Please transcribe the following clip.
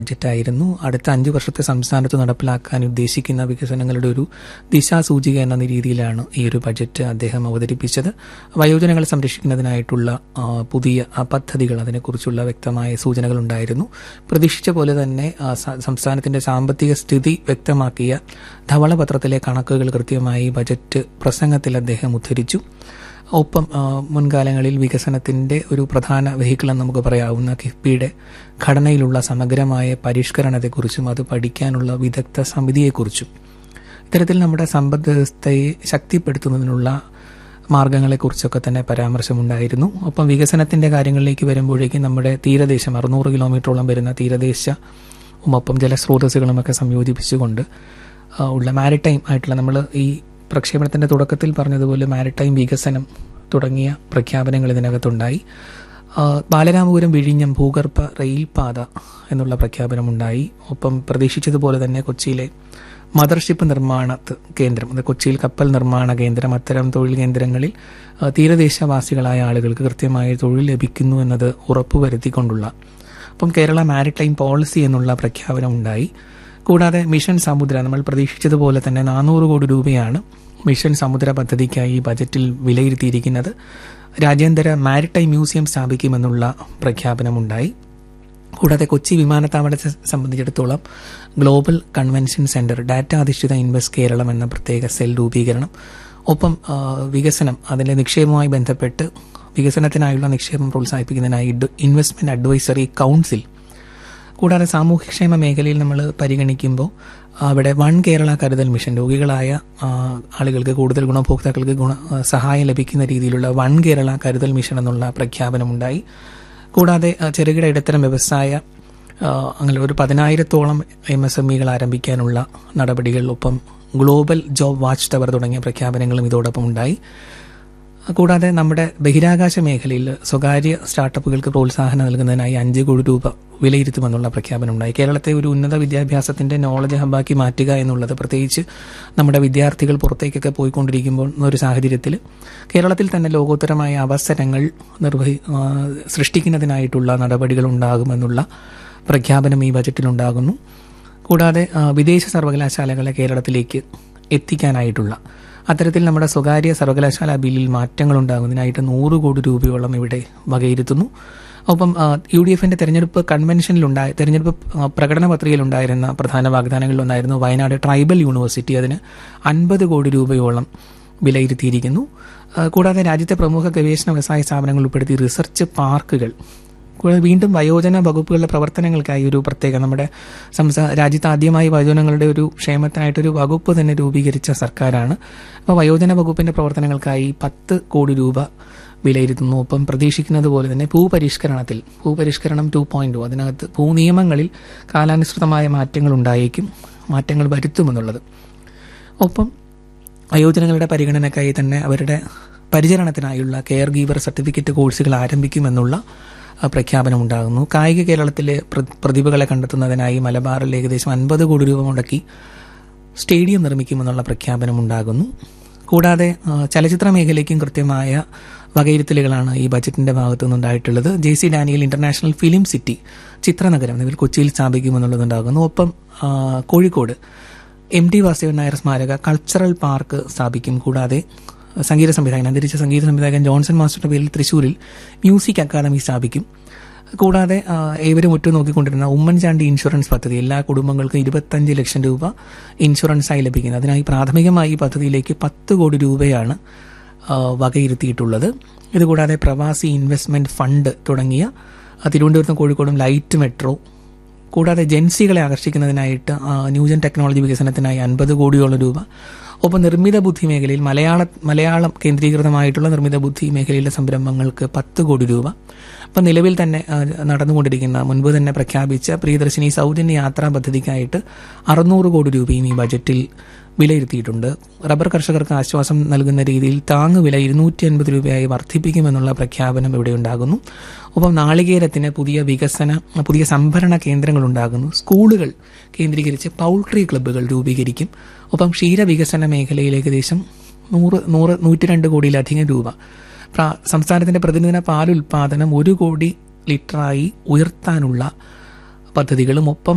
ബഡ്ജറ്റായിരുന്നു അടുത്ത അഞ്ച് വർഷത്തെ സംസ്ഥാനത്ത് നടപ്പിലാക്കാൻ ഉദ്ദേശിക്കുന്ന വികസനങ്ങളുടെ ഒരു ദിശാസൂചിക എന്ന രീതിയിലാണ് ഈ ഒരു ബഡ്ജറ്റ് അദ്ദേഹം അവതരിപ്പിച്ചത് വയോജനങ്ങളെ സംരക്ഷിക്കുന്നതിനായിട്ടുള്ള ആ, പുതിയ ആ, പദ്ധതികൾ അതിനെക്കുറിച്ചുള്ള വ്യക്തമായ സൂചനകൾ ഉണ്ടായിരുന്നു പ്രതീക്ഷിച്ച പോലെ തന്നെ ആ, സ- സംസ്ഥാനത്തിന്റെ സാമ്പത്തിക സ്ഥിതി വ്യക്തമാക്കിയ ധവളപത്രത്തിലെ കണക്കുകൾ കൃത്യമായി ബജറ്റ് പ്രസംഗത്തിൽ അദ്ദേഹം ഉദ്ധരിച്ചു ഒപ്പം ആ, മുൻകാലങ്ങളിൽ വികസനത്തിന്റെ ഒരു പ്രധാന വെഹിക്കിൾ എന്ന് നമുക്ക് പറയാവുന്ന കിഫ്ബിയുടെ ഘടനയിലുള്ള സമഗ്രമായ പരിഷ്കരണത്തെക്കുറിച്ചും അത് പഠിക്കാനുള്ള വിദഗ്ധ സമിതിയെക്കുറിച്ചും ഇത്തരത്തിൽ നമ്മുടെ സമ്പദ് വ്യവസ്ഥയെ ശക്തിപ്പെടുത്തുന്നതിനുള്ള മാർഗങ്ങളെക്കുറിച്ചൊക്കെ തന്നെ പരാമർശമുണ്ടായിരുന്നു ഒപ്പം വികസനത്തിന്റെ കാര്യങ്ങളിലേക്ക് വരുമ്പോഴേക്കും നമ്മുടെ തീരദേശം അറുന്നൂറ് കിലോമീറ്ററോളം വരുന്ന തീരദേശ ഒപ്പം ജലസ്രോതസ്സുകളുമൊക്കെ സംയോജിപ്പിച്ചുകൊണ്ട് ആ, ഉള്ള മാരിടൈം ആയിട്ടുള്ള നമ്മൾ ഈ പ്രക്ഷേപണത്തിന്റെ തുടക്കത്തിൽ പറഞ്ഞതുപോലെ മാരിടൈം വികസനം തുടങ്ങിയ പ്രഖ്യാപനങ്ങൾ ഇതിനകത്തുണ്ടായി ആ, ബാലരാമപുരം വിഴിഞ്ഞം ഭൂഗർഭ റെയിൽപാത എന്നുള്ള പ്രഖ്യാപനമുണ്ടായി ഒപ്പം പ്രതീക്ഷിച്ചതുപോലെ തന്നെ കൊച്ചിയിലെ മദർഷിപ്പ് നിർമ്മാണ ത- കേന്ദ്രം അത് കൊച്ചിയിൽ കപ്പൽ നിർമ്മാണ കേന്ദ്രം അത്തരം തൊഴിൽ കേന്ദ്രങ്ങളിൽ ആ, തീരദേശവാസികളായ ആളുകൾക്ക് കൃത്യമായ തൊഴിൽ ലഭിക്കുന്നു എന്നത് ഉറപ്പുവരുത്തിക്കൊണ്ടുള്ള അപ്പം കേരള മാരിടൈം പോളിസി എന്നുള്ള പ്രഖ്യാപനം ഉണ്ടായി കൂടാതെ മിഷൻ സമുദ്ര നമ്മൾ പ്രതീക്ഷിച്ചതുപോലെ തന്നെ നാനൂറ് കോടി രൂപയാണ് മിഷൻ സമുദ്ര പദ്ധതിക്കായി ബജറ്റിൽ വിലയിരുത്തിയിരിക്കുന്നത് രാജ്യാന്തര മാരിടൈം മ്യൂസിയം സ്ഥാപിക്കുമെന്നുള്ള പ്രഖ്യാപനമുണ്ടായി കൂടാതെ കൊച്ചി വിമാനത്താവളത്തെ സംബന്ധിച്ചിടത്തോളം ഗ്ലോബൽ കൺവെൻഷൻ സെന്റർ ഡാറ്റ അധിഷ്ഠിത ഇൻവെസ്റ്റ് കേരളം എന്ന പ്രത്യേക സെൽ രൂപീകരണം ഒപ്പം ആ, വികസനം അതിന്റെ നിക്ഷേപവുമായി ബന്ധപ്പെട്ട് വികസനത്തിനായുള്ള നിക്ഷേപം പ്രോത്സാഹിപ്പിക്കുന്നതിനായി ഇഡ്- ഇൻവെസ്റ്റ്മെന്റ് അഡ്വൈസറി കൗൺസിൽ കൂടാതെ സാമൂഹ്യക്ഷേമ മേഖലയിൽ നമ്മൾ പരിഗണിക്കുമ്പോൾ അവിടെ വൺ കേരള കരുതൽ മിഷൻ രോഗികളായ ആ, ആളുകൾക്ക് കൂടുതൽ ഗുണഭോക്താക്കൾക്ക് ഗുണ ആ, സഹായം ലഭിക്കുന്ന രീതിയിലുള്ള വൺ കേരള കരുതൽ മിഷൻ എന്നുള്ള പ്രഖ്യാപനമുണ്ടായി കൂടാതെ ആ, ചെറുകിട ഇടത്തരം വ്യവസായ ആ, അങ്ങനെ ഒരു പതിനായിരത്തോളം എം എസ് എം ഇകൾ ആരംഭിക്കാനുള്ള നടപടികൾ ഒപ്പം ഗ്ലോബൽ ജോബ് വാച്ച് ടവർ തുടങ്ങിയ പ്രഖ്യാപനങ്ങളും ഇതോടൊപ്പം ഉണ്ടായി കൂടാതെ നമ്മുടെ ബഹിരാകാശ മേഖലയിൽ സ്വകാര്യ സ്റ്റാർട്ടപ്പുകൾക്ക് പ്രോത്സാഹനം നൽകുന്നതിനായി അഞ്ച് കോടി രൂപ വിലയിരുത്തുമെന്നുള്ള പ്രഖ്യാപനം ഉണ്ടായി കേരളത്തെ ഒരു ഉന്നത വിദ്യാഭ്യാസത്തിന്റെ നോളജ് ഹബ്ബാക്കി മാറ്റുക എന്നുള്ളത് പ്രത്യേകിച്ച് നമ്മുടെ വിദ്യാർത്ഥികൾ പുറത്തേക്കൊക്കെ പോയിക്കൊണ്ടിരിക്കുമ്പോൾ ഒരു സാഹചര്യത്തിൽ കേരളത്തിൽ തന്നെ ലോകോത്തരമായ അവസരങ്ങൾ നിർവഹി ആ, സൃഷ്ടിക്കുന്നതിനായിട്ടുള്ള നടപടികൾ ഉണ്ടാകുമെന്നുള്ള പ്രഖ്യാപനം ഈ ബജറ്റിലുണ്ടാകുന്നു കൂടാതെ ആ, വിദേശ സർവകലാശാലകളെ കേരളത്തിലേക്ക് എത്തിക്കാനായിട്ടുള്ള അത്തരത്തിൽ നമ്മുടെ സ്വകാര്യ സർവകലാശാല ബില്ലിൽ മാറ്റങ്ങൾ ഉണ്ടാകുന്നതിനായിട്ട് നൂറ് കോടി രൂപയോളം ഇവിടെ വകയിരുത്തുന്നു ഒപ്പം ആ, യു ഡി എഫിന്റെ തെരഞ്ഞെടുപ്പ് കൺവെൻഷനിലുണ്ടായ തെരഞ്ഞെടുപ്പ് ആ, പ്രകടന പത്രികയിലുണ്ടായിരുന്ന പ്രധാന വാഗ്ദാനങ്ങളിലൊന്നായിരുന്നു വയനാട് ട്രൈബൽ യൂണിവേഴ്സിറ്റി അതിന് അൻപത് കോടി രൂപയോളം വിലയിരുത്തിയിരിക്കുന്നു ആ, കൂടാതെ രാജ്യത്തെ പ്രമുഖ ഗവേഷണ വ്യവസായ സ്ഥാപനങ്ങൾ ഉൾപ്പെടുത്തി റിസർച്ച് പാർക്കുകൾ കൂടാതെ വീണ്ടും വയോജന വകുപ്പുകളുടെ പ്രവർത്തനങ്ങൾക്കായി ഒരു പ്രത്യേക നമ്മുടെ സംസ്ഥാന രാജ്യത്ത് ആദ്യമായി വയോജനങ്ങളുടെ ഒരു ക്ഷേമത്തിനായിട്ടൊരു വകുപ്പ് തന്നെ രൂപീകരിച്ച സർക്കാരാണ് അപ്പോൾ വയോജന വകുപ്പിന്റെ പ്രവർത്തനങ്ങൾക്കായി പത്ത് കോടി രൂപ വിലയിരുത്തുന്നു ഒപ്പം പ്രതീക്ഷിക്കുന്നത് പോലെ തന്നെ ഭൂപരിഷ്കരണത്തിൽ ഭൂപരിഷ്കരണം ടു പോയിന്റ് അതിനകത്ത് ഭൂനിയമങ്ങളിൽ കാലാനുസൃതമായ മാറ്റങ്ങൾ ഉണ്ടായേക്കും മാറ്റങ്ങൾ വരുത്തുമെന്നുള്ളത് ഒപ്പം വയോജനങ്ങളുടെ പരിഗണനയ്ക്കായി തന്നെ അവരുടെ പരിചരണത്തിനായുള്ള കെയർ ഗീവർ സർട്ടിഫിക്കറ്റ് കോഴ്സുകൾ ആരംഭിക്കുമെന്നുള്ള ആ, പ്രഖ്യാപനമുണ്ടാകുന്നു കായിക കേരളത്തിലെ പ്ര- പ്രതിഭകളെ കണ്ടെത്തുന്നതിനായി മലബാറിൽ ഏകദേശം അൻപത് കോടി രൂപ മുടക്കി സ്റ്റേഡിയം നിർമ്മിക്കുമെന്നുള്ള പ്രഖ്യാപനമുണ്ടാകുന്നു കൂടാതെ ആ, ചലച്ചിത്ര മേഖലയ്ക്കും കൃത്യമായ വകയിരുത്തലുകളാണ് ഈ ബജറ്റിന്റെ ഭാഗത്തു നിന്നുണ്ടായിട്ടുള്ളത് J C Daniel international film city ചിത്രനഗരം നിലവിൽ കൊച്ചിയിൽ സ്ഥാപിക്കുമെന്നുള്ളതുണ്ടാകുന്നു ഒപ്പം ആ, കോഴിക്കോട് എം ടി വാസുദേവൻ നായർ സ്മാരക കൾച്ചറൽ പാർക്ക് സ്ഥാപിക്കും കൂടാതെ സംഗീത സംവിധായകൻ അന്തരിച്ച സംഗീത സംവിധായകൻ ജോൺസൺ മാസ്റ്ററുടെ പേരിൽ തൃശൂരിൽ മ്യൂസിക് അക്കാദമി സ്ഥാപിക്കും കൂടാതെ ആ, ഏവരും ഉറ്റുനോക്കിക്കൊണ്ടിരുന്ന ഉമ്മൻചാണ്ടി ഇൻഷുറൻസ് പദ്ധതി എല്ലാ കുടുംബങ്ങൾക്കും ഇരുപത്തഞ്ച് ലക്ഷം രൂപ ഇൻഷുറൻസായി ലഭിക്കുന്നത് അതിനായി പ്രാഥമികമായി ഈ പദ്ധതിയിലേക്ക് പത്ത് കോടി രൂപയാണ് ആ, വകയിരുത്തിയിട്ടുള്ളത് ഇതുകൂടാതെ പ്രവാസി ഇൻവെസ്റ്റ്മെന്റ് ഫണ്ട് തുടങ്ങിയ ആ, തിരുവനന്തപുരത്തും കോഴിക്കോടും ലൈറ്റ് മെട്രോ കൂടാതെ ജൻസികളെ ആകർഷിക്കുന്നതിനായിട്ട് ആ, ന്യൂജൻ ടെക്നോളജി വികസനത്തിനായി അൻപത് കോടിയോളം രൂപ ഒപ്പം നിർമ്മിത ബുദ്ധി മേഖലയിൽ മലയാള മലയാളം കേന്ദ്രീകൃതമായിട്ടുള്ള നിർമ്മിത ബുദ്ധി മേഖലയിലെ സംരംഭങ്ങൾക്ക് പത്ത് കോടി രൂപ അപ്പം നിലവിൽ തന്നെ ആ, നടന്നുകൊണ്ടിരിക്കുന്ന മുൻപ് തന്നെ പ്രഖ്യാപിച്ച പ്രിയദർശിനി സൗജന്യ യാത്രാ പദ്ധതിക്കായിട്ട് അറുന്നൂറ് കോടി രൂപയും ഈ ബജറ്റിൽ വിലയിരുത്തിയിട്ടുണ്ട് റബ്ബർ കർഷകർക്ക് ആശ്വാസം നൽകുന്ന രീതിയിൽ താങ്ങുവില ഇരുന്നൂറ്റി അൻപത് രൂപയായി വർദ്ധിപ്പിക്കുമെന്നുള്ള പ്രഖ്യാപനം ഇവിടെ ഉണ്ടാകുന്നു ഒപ്പം നാളികേരത്തിന് പുതിയ വികസന പുതിയ സംഭരണ കേന്ദ്രങ്ങൾ ഉണ്ടാകുന്നു സ്കൂളുകൾ കേന്ദ്രീകരിച്ച് പൗൾട്രി ക്ലബ്ബുകൾ രൂപീകരിക്കും ഒപ്പം ക്ഷീരവികസന മേഖലയിൽ ഏകദേശം നൂറ് നൂറ് നൂറ്റി രണ്ട് കോടിയിലധികം രൂപ പ്ര- സംസ്ഥാനത്തിന്റെ പ്രതിദിന പാലുൽപാദനം ഒരു കോടി ലിറ്ററായി ഉയർത്താനുള്ള പദ്ധതികളും ഒപ്പം